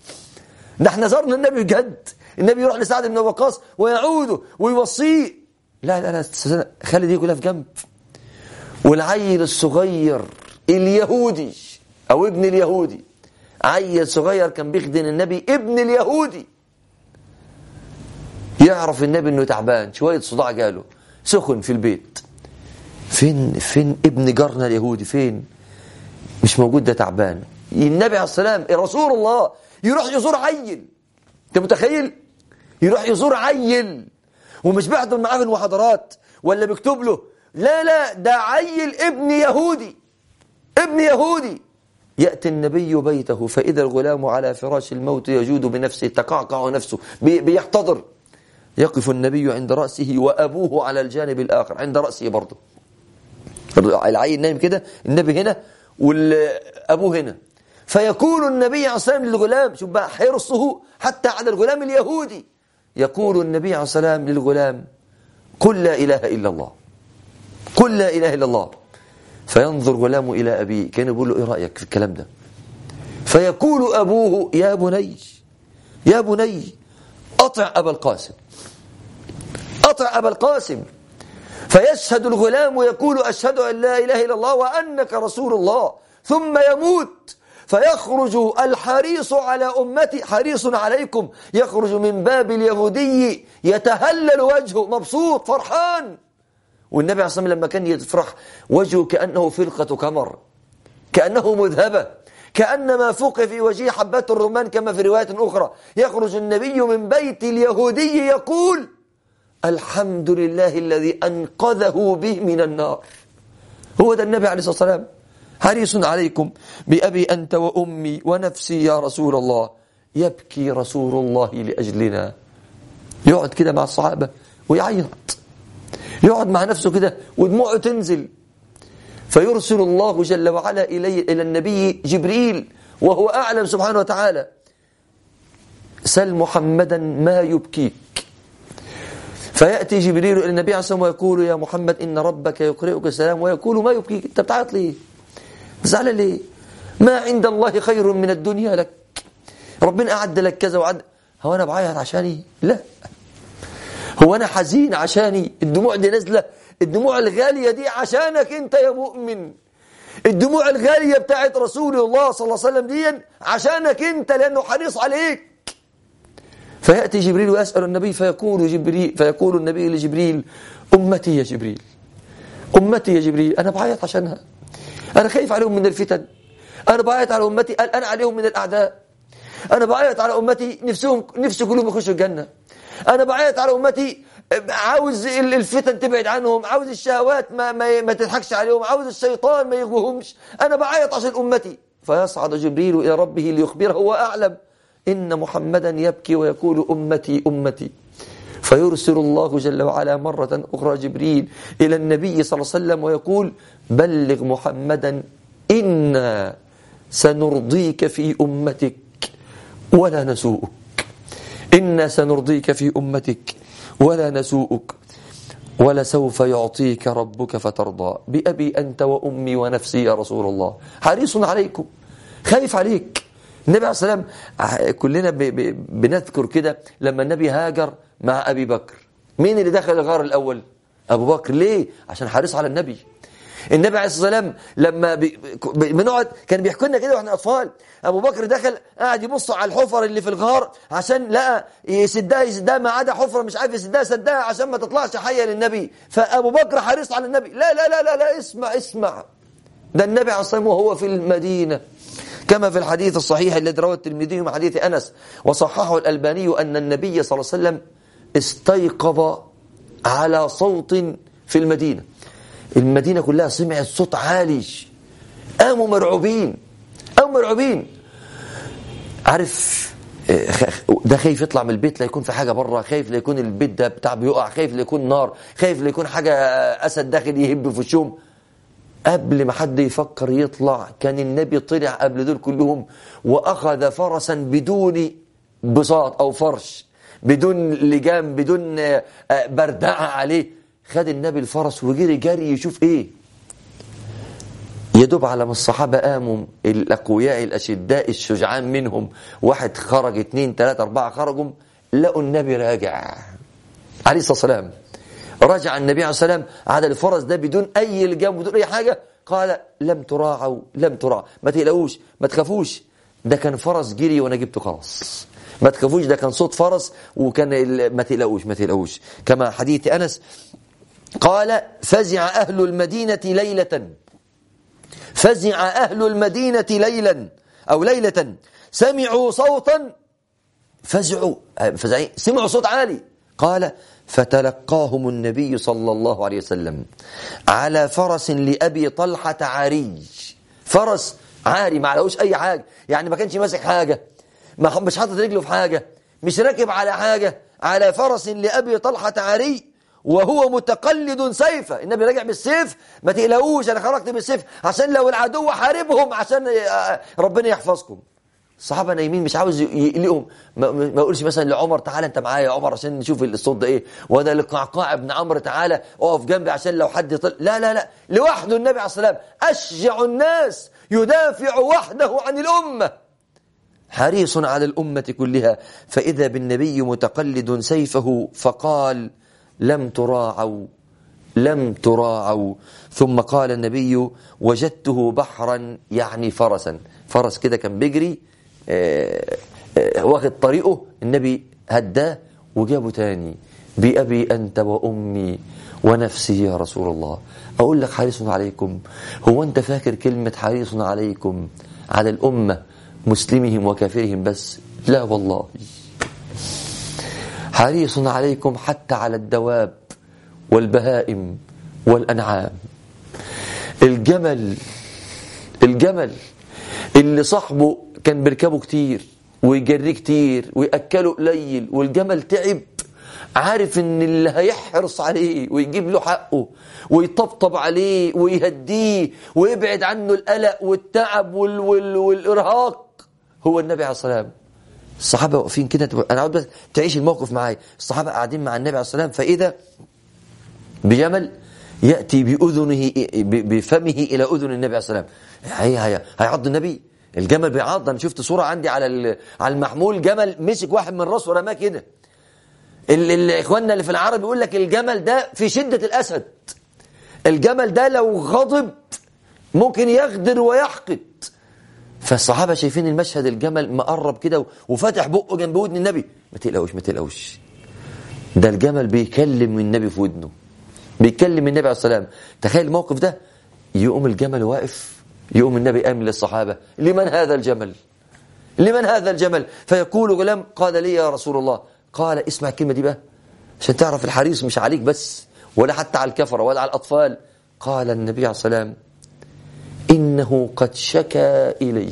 ده احنا زرنا النبي بجد النبي يروح لسعد بن أبي وقاص ويعوده ويوصيه لا لا لا خلي دي كلها في جنب والعيل الصغير اليهودي او ابن اليهودي عيل صغير كان بيخدم النبي ابن اليهودي يعرف النبي انه تعبان شويه صداع جاله سخن في البيت فين فين ابن جارنا اليهودي فين مش موجود ده تعبان النبي عليه السلام رسول الله يروح يزور عيل انت متخيل يروح يزور عيل ومش بيحضر معاه في المحاضرات ولا بيكتب له لا لا ده عيل ابن يهودي ابن يهودي يأتي النبي بيته فإذا الغلام على فراش الموت يجود بنفسه تقعقع نفسه بيحتضر يقف النبي عند رأسه وأبوه على الجانب الآخر عند رأسه برضه العيل نايم كده النبي هنا والأبوه هنا فيقول النبي عليه الصلاة والسلام للغلام شوف بقى حرصه حتى على الغلام اليهودي يقول النبي عليه الصلاة والسلام للغلام قل لا إله إلا الله قل لا إله إلا الله فينظر غلام إلى أبيه كان يقول له إيه رأيك في الكلام ده فيقول أبوه يا بني يا بني أطع أبا القاسم أطع أبا القاسم فيشهد الغلام ويقول أشهد أن لا إله إلا الله وأنك رسول الله ثم يموت فيخرج الحريص على أمتي حريص عليكم يخرج من باب اليهودي يتهلل وجهه مبسوط فرحان والنبي عليه الصلاة والسلام لما كان يفرح وجهه كأنه فرقة كمر كأنه مذهبة كأنما فوق في وجهه حبات الرمان كما في رواية أخرى يخرج النبي من بيت اليهودي يقول الحمد لله الذي أنقذه به من النار هو ده النبي عليه الصلاة والسلام حريص عليكم بأبي أنت وأمي ونفسي يا رسول الله يبكي رسول الله لأجلنا يقعد كده مع الصحابة ويعيط يقعد مع نفسه كده ودموعه تنزل فيرسل الله جل وعلا إلي إلى النبي جبريل وهو أعلم سبحانه وتعالى سل محمدا ما يبكيك فيأتي جبريل إلى النبي عليه الصلاة والسلام ويقول يا محمد إن ربك يقرئك السلام ويقول ما يبكيك أنت بتعيط ليه زعل ليه ما عند الله خير من الدنيا لك ربنا أعد لك كذا وعد هو أنا بعيط عشاني لا هو أنا حزين عشاني الدموع دي نازلة الدموع الغالية دي عشانك أنت يا مؤمن الدموع الغالية بتاعت رسول الله صلى الله عليه وسلم دي عشانك أنت لأنه حريص عليك فيأتي جبريل ويسأل النبي فيقول جبريل فيقول النبي لجبريل أمتي يا جبريل أمتي يا جبريل أنا بعيط عشانها أنا خايف عليهم من الفتن أنا بعيط على أمتي أنا عليهم من الأعداء أنا بعيط على أمتي نفسهم نفس كلهم يخشوا الجنة أنا بعيط على أمتي عاوز الفتن تبعد عنهم عاوز الشهوات ما, ما, ما تضحكش عليهم عاوز الشيطان ما يغوهمش أنا بعيط عشان أمتي فيصعد جبريل إلى ربه ليخبره هو أعلم إن محمدا يبكي ويقول أمتي أمتي فيرسل الله جل وعلا مرة أخرى جبريل إلى النبي صلى الله عليه وسلم ويقول بلغ محمدا إنا سنرضيك في أمتك ولا نسوءك إنا سنرضيك في أمتك ولا نسوءك ولسوف يعطيك ربك فترضى بأبي أنت وأمي ونفسي يا رسول الله حريص عليكم خايف عليك النبي عليه الصلاة والسلام كلنا بنذكر كده لما النبي هاجر مع أبي بكر مين اللي دخل الغار الأول أبو بكر ليه عشان حريص على النبي النبي عليه الصلاة والسلام لما بنقعد كان بيحكوا لنا كده واحنا أطفال أبو بكر دخل قاعد يبص على الحفر اللي في الغار عشان لقى يسدها يسدها ما عدا حفرة مش عارف يسدها سدها عشان ما تطلعش حية للنبي فأبو بكر حريص على النبي لا لا لا لا, لا اسمع اسمع ده النبي عليه الصلاة والسلام وهو في المدينة كما في الحديث الصحيح الذي رواه الترمذي من حديث أنس وصححه الألباني أن النبي صلى الله عليه وسلم استيقظ على صوت في المدينة المدينة كلها سمعت صوت عالي قاموا مرعوبين قاموا مرعوبين عارف ده خايف يطلع من البيت لا يكون في حاجة بره خايف لا يكون البيت ده بتاع بيقع خايف لا يكون نار خايف لا يكون حاجة أسد داخل يهب في وشهم قبل ما حد يفكر يطلع كان النبي طلع قبل دول كلهم وأخذ فرسا بدون بساط أو فرش بدون لجام بدون بردعة عليه خد النبي الفرس وجري جري يشوف ايه يدوب على ما الصحابة قاموا الأقوياء الأشداء الشجعان منهم واحد خرج اتنين تلاتة أربعة خرجوا لقوا النبي راجع عليه الصلاة والسلام رجع النبي عليه الصلاة والسلام على الفرس ده بدون أي لجام بدون أي حاجة قال لم تراعوا لم تراعوا ما تقلقوش ما تخافوش ده كان فرس جري وأنا جبته خلاص ما تخافوش ده كان صوت فرس وكان ما تقلقوش ما تقلقوش كما حديث أنس قال فزع أهل المدينة ليلة فزع أهل المدينة ليلا أو ليلة سمعوا صوتا فزعوا فزعين سمعوا صوت عالي قال فتلقاهم النبي صلى الله عليه وسلم على فرس لأبي طلحة عاري فرس عاري ما عليهوش أي حاجة يعني ما كانش ماسك حاجة ما مش حاطط رجله في حاجة مش راكب على حاجة على فرس لأبي طلحة عاري وهو متقلد سيفه النبي راجع بالسيف ما تقلقوش انا خرجت بالسيف عشان لو العدو حاربهم عشان ربنا يحفظكم الصحابه نايمين مش عاوز يقلقهم ما, ما يقولش مثلا لعمر تعالى انت معايا يا عمر عشان نشوف الصوت ده ايه ولا لقعقاع ابن عمرو تعالى اقف جنبي عشان لو حد طل لا لا لا لوحده النبي عليه الصلاه والسلام اشجع الناس يدافع وحده عن الامه حريص على الامه كلها فاذا بالنبي متقلد سيفه فقال لم تراعوا لم تراعوا ثم قال النبي وجدته بحرا يعني فرسا فرس كده كان بيجري آه، آه، واخد طريقه النبي هداه وجابه تاني بأبي أنت وأمي ونفسي يا رسول الله أقول لك حريص عليكم هو أنت فاكر كلمة حريص عليكم على الأمة مسلمهم وكافرهم بس لا والله حريص عليكم حتى على الدواب والبهائم والأنعام الجمل الجمل اللي صاحبه كان بيركبه كتير ويجريه كتير ويأكله قليل والجمل تعب عارف ان اللي هيحرص عليه ويجيب له حقه ويطبطب عليه ويهديه ويبعد عنه القلق والتعب وال وال والارهاق هو النبي عليه الصلاه والسلام الصحابه واقفين كده انا عاوز بس تعيش الموقف معايا الصحابه قاعدين مع النبي عليه الصلاه والسلام فاذا بجمل ياتي باذنه بفمه الى اذن النبي عليه الصلاه والسلام هي هيعض النبي الجمل بيعض انا شفت صوره عندي على على المحمول جمل مسك واحد من راسه ورماه كده اخواننا اللي في العرب يقول لك الجمل ده في شده الاسد الجمل ده لو غضب ممكن يغدر ويحقد فالصحابه شايفين المشهد الجمل مقرب كده وفاتح بقه جنب ودن النبي ما تقلقوش ما تقلقوش ده الجمل بيكلم النبي في ودنه بيكلم النبي عليه السلام تخيل الموقف ده يقوم الجمل واقف يقوم النبي قام للصحابة لمن هذا الجمل لمن هذا الجمل فيقول غلام قال لي يا رسول الله قال اسمع الكلمة دي بقى عشان تعرف الحريص مش عليك بس ولا حتى على الكفرة ولا على الأطفال قال النبي عليه السلام إنه قد شكى إلي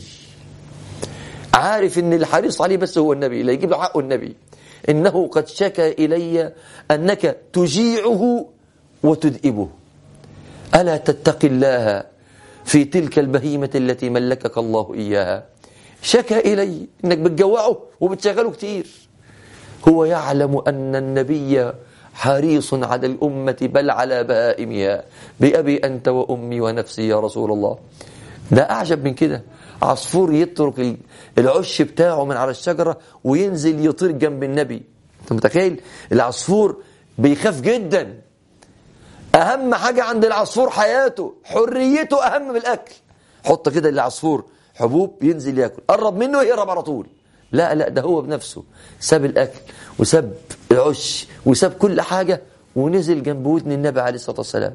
عارف إن الحريص عليه بس هو النبي لا يجيب له حقه النبي إنه قد شكى إلي أنك تجيعه وتذئبه ألا تتقي الله في تلك البهيمة التي ملكك الله إياها شكى إلي إنك بتجوعه وبتشغله كتير هو يعلم أن النبي حريص على الأمة بل على بهائمها بأبي أنت وأمي ونفسي يا رسول الله ده أعجب من كده عصفور يترك العش بتاعه من على الشجرة وينزل يطير جنب النبي أنت متخيل العصفور بيخاف جدا أهم حاجة عند العصفور حياته حريته أهم من الأكل حط كده للعصفور حبوب ينزل ياكل قرب منه يهرب على طول لا لا ده هو بنفسه ساب الأكل وساب العش وساب كل حاجة ونزل جنب ودن النبي عليه الصلاة والسلام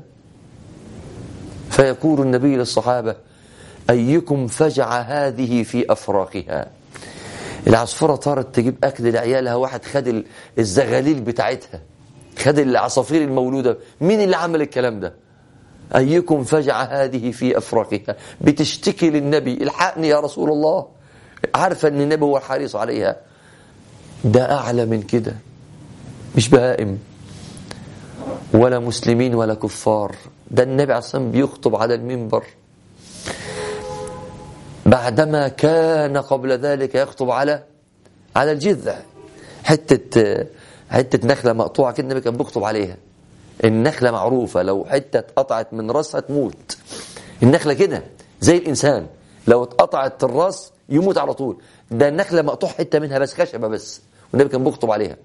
فيقول النبي للصحابة أيكم فجع هذه في أفراقها العصفورة طارت تجيب أكل لعيالها واحد خد الزغاليل بتاعتها خد العصافير المولودة مين اللي عمل الكلام ده أيكم فجع هذه في أفرقها بتشتكي للنبي الحقني يا رسول الله عارفة أن النبي هو الحريص عليها ده أعلى من كده مش بهائم ولا مسلمين ولا كفار ده النبي عليه الصلاة بيخطب على المنبر بعدما كان قبل ذلك يخطب على على الجذع حتة حتة نخلة مقطوعة كده النبي كان بيخطب عليها النخلة معروفة لو حتة اتقطعت من راسها تموت النخلة كده زي الإنسان لو اتقطعت الراس يموت على طول ده النخلة مقطوع حتة منها بس خشبة بس والنبي كان بيخطب عليها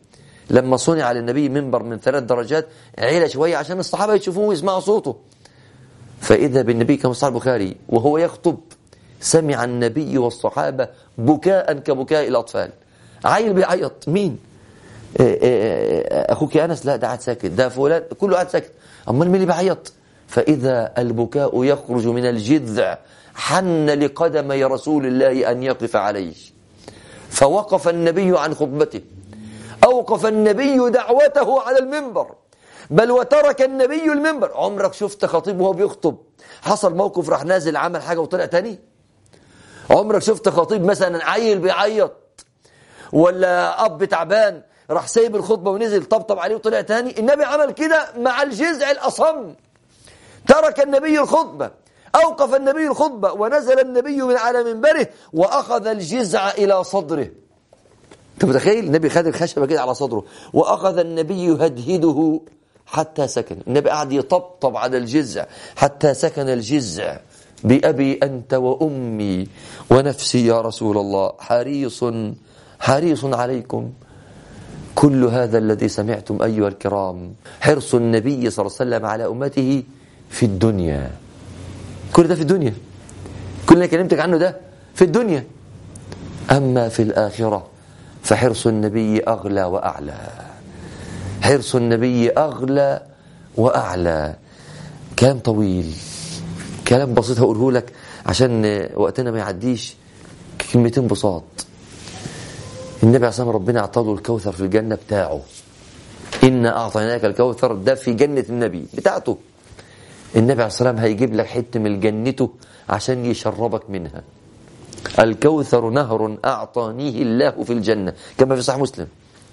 لما صنع للنبي منبر من ثلاث درجات عيلة شوية عشان الصحابة يشوفوه ويسمعوا صوته فإذا بالنبي كما صحيح البخاري وهو يخطب سمع النبي والصحابة بكاء كبكاء الأطفال عيل بيعيط مين إيه، إيه، إيه، أخوك أنس لا ده قاعد ساكت ده فلان كله قاعد ساكت أمال مين اللي بيعيط فإذا البكاء يخرج من الجذع حن لقدمي رسول الله أن يقف عليه فوقف النبي عن خطبته أوقف النبي دعوته على المنبر بل وترك النبي المنبر عمرك شفت خطيب وهو بيخطب حصل موقف راح نازل عمل حاجة وطلع تاني عمرك شفت خطيب مثلا عيل بيعيط ولا أب تعبان راح سايب الخطبة ونزل طبطب عليه وطلع تاني النبي عمل كده مع الجزع الأصم ترك النبي الخطبة أوقف النبي الخطبة ونزل النبي من على منبره وأخذ الجزع إلى صدره أنت متخيل النبي خد الخشبة كده على صدره وأخذ النبي يهدهده حتى سكن النبي قعد يطبطب على الجزع حتى سكن الجزع بأبي أنت وأمي ونفسي يا رسول الله حريص حريص عليكم كل هذا الذي سمعتم أيها الكرام حرص النبي صلى الله عليه وسلم على أمته في الدنيا كل ده في الدنيا كل اللي كلمتك عنه ده في الدنيا أما في الآخرة فحرص النبي أغلى وأعلى حرص النبي أغلى وأعلى كلام طويل كلام بسيط هقوله لك عشان وقتنا ما يعديش كلمتين بساط النبي عليه الصلاه ربنا اعطاه الكوثر في الجنه بتاعه إنا أعطيناك الكوثر ده في جنة النبي بتاعته النبي عليه الصلاة والسلام هيجيب لك حتة من جنته عشان يشربك منها الكوثر نهر أعطانيه الله في الجنة كما في صحيح مسلم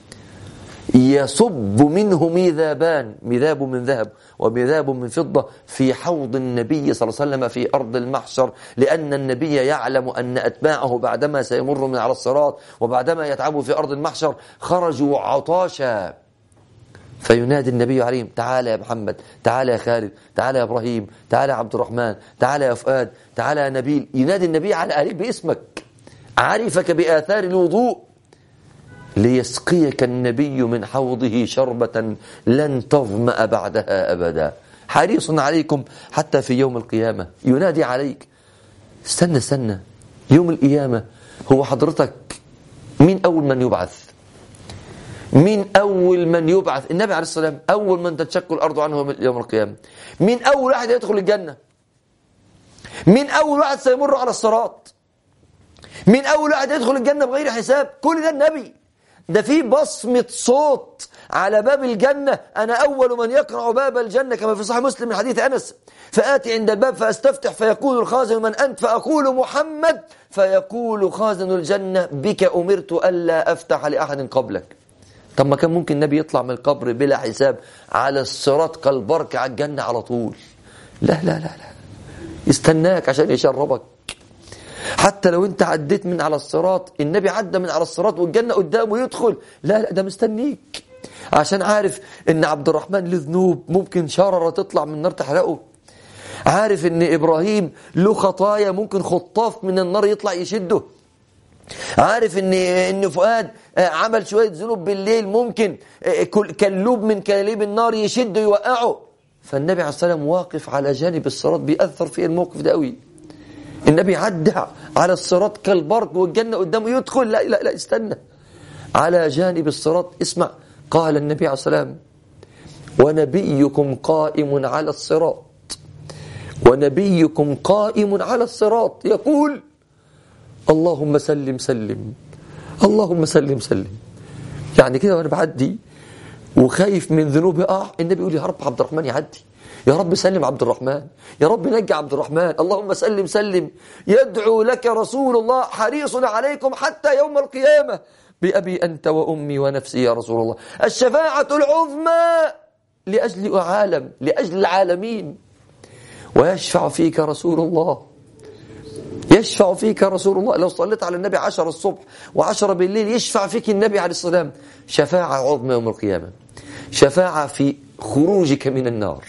يصب منه ميذابان ميذاب من ذهب وميذاب من فضة في حوض النبي صلى الله عليه وسلم في أرض المحشر لأن النبي يعلم أن أتباعه بعدما سيمر من على الصراط وبعدما يتعبوا في أرض المحشر خرجوا عطاشا فينادي النبي عليهم تعالى يا محمد تعالى يا خالد تعالى يا إبراهيم تعالى يا عبد الرحمن تعالى يا فؤاد تعالى يا نبيل ينادي النبي على أهلك باسمك عرفك بآثار الوضوء ليسقيك النبي من حوضه شربة لن تظمأ بعدها أبدا حريص عليكم حتى في يوم القيامة ينادي عليك استنى استنى يوم القيامة هو حضرتك مين أول من يبعث مين أول من يبعث النبي عليه الصلاة والسلام أول من تنشق الأرض عنه يوم القيامة مين أول واحد يدخل الجنة مين أول واحد سيمر على الصراط مين أول واحد يدخل الجنة بغير حساب كل ده النبي ده في بصمة صوت على باب الجنة أنا أول من يقرع باب الجنة كما في صحيح مسلم من حديث أنس فآتي عند الباب فأستفتح فيقول الخازن من أنت فأقول محمد فيقول خازن الجنة بك أمرت ألا أفتح لأحد قبلك طب ما كان ممكن النبي يطلع من القبر بلا حساب على الصراط كالبرك على الجنة على طول لا لا لا لا يستناك عشان يشربك حتى لو انت عديت من على الصراط النبي عدى من على الصراط والجنة قدامه يدخل لا لا ده مستنيك عشان عارف ان عبد الرحمن له ذنوب ممكن شررة تطلع من النار تحرقه عارف ان ابراهيم له خطايا ممكن خطاف من النار يطلع يشده عارف ان ان فؤاد آه، عمل شويه ذنوب بالليل ممكن آه، كلوب من كليب النار يشده يوقعه فالنبي عليه الصلاه والسلام واقف على جانب الصراط بيأثر فيه الموقف ده قوي النبي عدى على الصراط كالبرق والجنه قدامه يدخل لا لا لا استنى على جانب الصراط اسمع قال النبي عليه الصلاه والسلام ونبيكم قائم على الصراط ونبيكم قائم على الصراط يقول اللهم سلم سلم اللهم سلم سلم يعني كده وانا بعدي وخايف من ذنوبي اه النبي يقول يا رب عبد الرحمن يعدي يا رب سلم عبد الرحمن يا رب نجي عبد الرحمن اللهم سلم سلم يدعو لك رسول الله حريص عليكم حتى يوم القيامة بأبي أنت وأمي ونفسي يا رسول الله الشفاعة العظمى لأجل عالم لأجل العالمين ويشفع فيك رسول الله يشفع فيك رسول الله لو صليت على النبي عشر الصبح وعشر بالليل يشفع فيك النبي عليه السلام شفاعة عظمى يوم القيامة شفاعة في خروجك من النار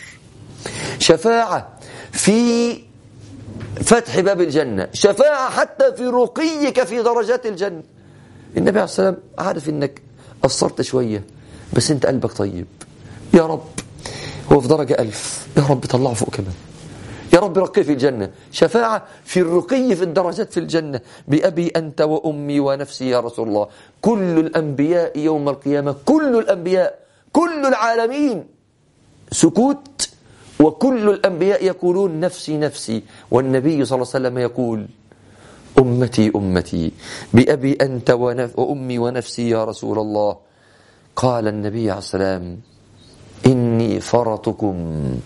شفاعة في فتح باب الجنة شفاعة حتى في رقيك في درجات الجنة النبي عليه السلام عارف انك قصرت شوية بس أنت قلبك طيب يا رب هو في درجة ألف يا رب طلعه فوق كمان يا رب رقي في الجنة شفاعة في الرقي في الدرجات في الجنة بأبي أنت وأمي ونفسي يا رسول الله كل الأنبياء يوم القيامة كل الأنبياء كل العالمين سكوت وكل الأنبياء يقولون نفسي نفسي والنبي صلى الله عليه وسلم يقول أمتي أمتي بأبي أنت وأمي ونفسي يا رسول الله قال النبي عليه السلام إني فرطكم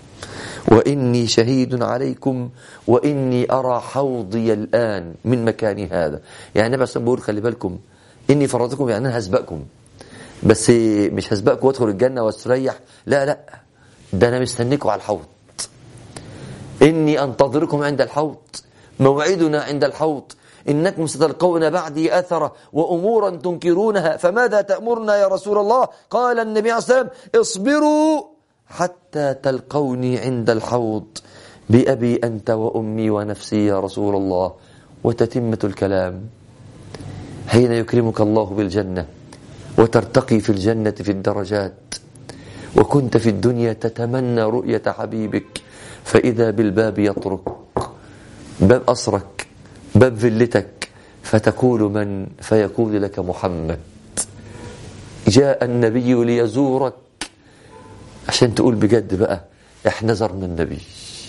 وإني شهيد عليكم وإني أرى حوضي الآن من مكاني هذا يعني النبي عليه بيقول خلي بالكم إني فرطكم يعني أنا هسبقكم بس مش هسبقكم وادخل الجنة واستريح لا لا ده أنا مستنيكم على الحوض إني أنتظركم عند الحوض موعدنا عند الحوض إنكم ستلقون بعدي أثرة وأمورا تنكرونها فماذا تأمرنا يا رسول الله قال النبي عليه الصلاة والسلام اصبروا حتى تلقوني عند الحوض بأبي أنت وأمي ونفسي يا رسول الله وتتمة الكلام حين يكرمك الله بالجنة وترتقي في الجنة في الدرجات وكنت في الدنيا تتمنى رؤية حبيبك فإذا بالباب يطرق باب أسرك باب فيلتك فتقول من فيقول لك محمد جاء النبي ليزورك عشان تقول بجد بقى احنا زرنا النبي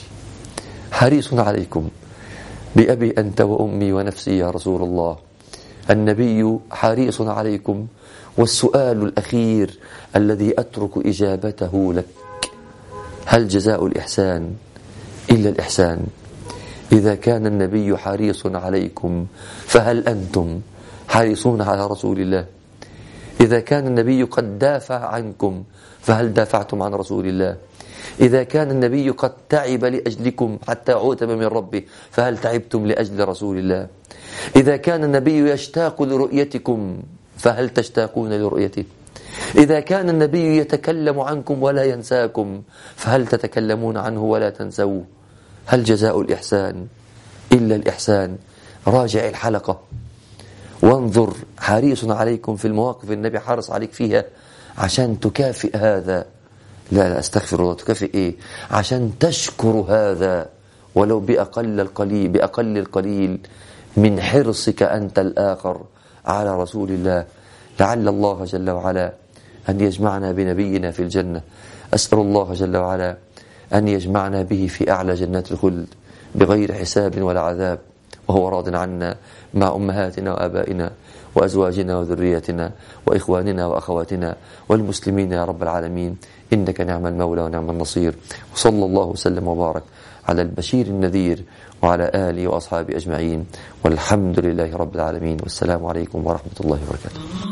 حريص عليكم بأبي أنت وأمي ونفسي يا رسول الله النبي حريص عليكم والسؤال الأخير الذي أترك إجابته لك هل جزاء الإحسان إلا الإحسان إذا كان النبي حريص عليكم فهل أنتم حريصون على رسول الله إذا كان النبي قد دافع عنكم فهل دافعتم عن رسول الله إذا كان النبي قد تعب لأجلكم حتى عوتب من ربه فهل تعبتم لأجل رسول الله إذا كان النبي يشتاق لرؤيتكم فهل تشتاقون لرؤيته إذا كان النبي يتكلم عنكم ولا ينساكم فهل تتكلمون عنه ولا تنسوه هل جزاء الإحسان إلا الإحسان راجع الحلقة وانظر حريص عليكم في المواقف النبي حرص عليك فيها عشان تكافئ هذا لا لا استغفر الله تكافئ ايه عشان تشكر هذا ولو بأقل القليل بأقل القليل من حرصك أنت الآخر على رسول الله لعل الله جل وعلا أن يجمعنا بنبينا في الجنة أسأل الله جل وعلا أن يجمعنا به في أعلى جنات الخلد بغير حساب ولا عذاب وهو راض عنا مع أمهاتنا وآبائنا وأزواجنا وذريتنا وإخواننا وأخواتنا والمسلمين يا رب العالمين إنك نعم المولى ونعم النصير وصلى الله وسلم وبارك على البشير النذير وعلى آله وأصحابه أجمعين والحمد لله رب العالمين والسلام عليكم ورحمة الله وبركاته